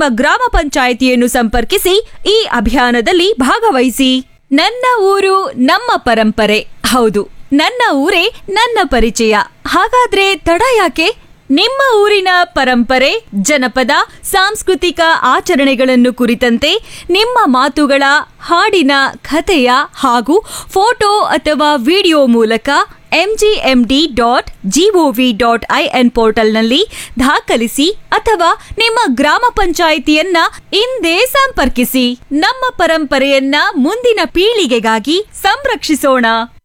ನಿಮ್ಮ ಗ್ರಾಮ ಪಂಚಾಯಿತಿಯನ್ನು ಸಂಪರ್ಕಿಸಿ ಈ ಅಭಿಯಾನದಲ್ಲಿ ಭಾಗವಹಿಸಿ ನನ್ನ ಊರು ನಮ್ಮ ಪರಂಪರೆ ಹೌದು ನನ್ನ ಊರೇ ನನ್ನ ಪರಿಚಯ ಹಾಗಾದ್ರೆ ತಡ ಯಾಕೆ ನಿಮ್ಮ ಊರಿನ ಪರಂಪರೆ ಜನಪದ ಸಾಂಸ್ಕೃತಿಕ ಆಚರಣೆಗಳನ್ನು ಕುರಿತಂತೆ ನಿಮ್ಮ ಮಾತುಗಳ ಹಾಡಿನ ಕಥೆಯ ಹಾಗೂ ಫೋಟೋ ಅಥವಾ ವಿಡಿಯೋ ಮೂಲಕ MGMD dot GOV dot IN ಪೋರ್ಟಲ್ನಲ್ಲಿ ದಾಖಲಿಸಿ ಅಥವಾ ನಿಮ್ಮ ಗ್ರಾಮ ಪಂಚಾಯಿತಿಯನ್ನ ಇಂದೇ ಸಂಪರ್ಕಿಸಿ ನಮ್ಮ ಪರಂಪರೆಯನ್ನ ಮುಂದಿನ ಪೀಳಿಗೆಗಾಗಿ ಸಂರಕ್ಷಿಸೋಣ